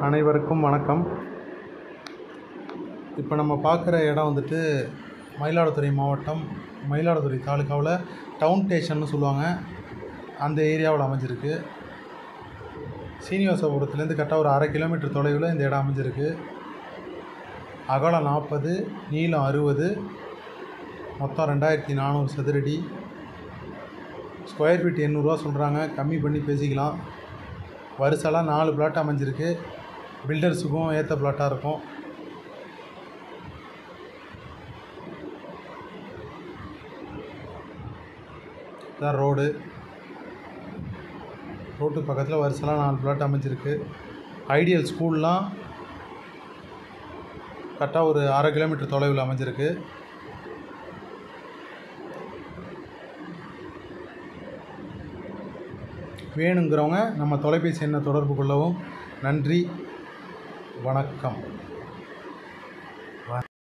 அனைவருக்கும் வணக்கம் இப்போ நம்ம பார்க்குற இடம் வந்துட்டு மயிலாடுதுறை மாவட்டம் மயிலாடுதுறை தாலுக்காவில் டவுன் ஸ்டேஷன்னு சொல்லுவாங்க அந்த ஏரியாவில் அமைஞ்சிருக்கு சீனிவாசபுரத்துலேருந்து கரெக்டாக ஒரு அரை கிலோமீட்டர் தொலைவில் இந்த இடம் அமைஞ்சிருக்கு அகலம் நாற்பது நீளம் அறுபது மொத்தம் ரெண்டாயிரத்தி நானூறு சதுரடி ஸ்கொயர் ஃபீட் எண்ணூறுரூவா சொல்கிறாங்க கம்மி பண்ணி பேசிக்கலாம் வருஷம்லாம் நாலு பிளாட் அமைஞ்சிருக்கு பில்டர்ஸுக்கும் ஏற்ற பிளாட்டாக இருக்கும் இதான் ரோடு ரோட்டு பக்கத்தில் வருஷம்லாம் நாலு பிளாட் அமைஞ்சிருக்கு ஐடியல் ஸ்கூல்லாம் கரெக்டாக ஒரு அரை கிலோமீட்டர் தொலைவில் அமைஞ்சிருக்கு வேணுங்கிறவங்க நம்ம தொலைபேசி எண்ணை தொடர்பு கொள்ளவும் நன்றி வணக்கம்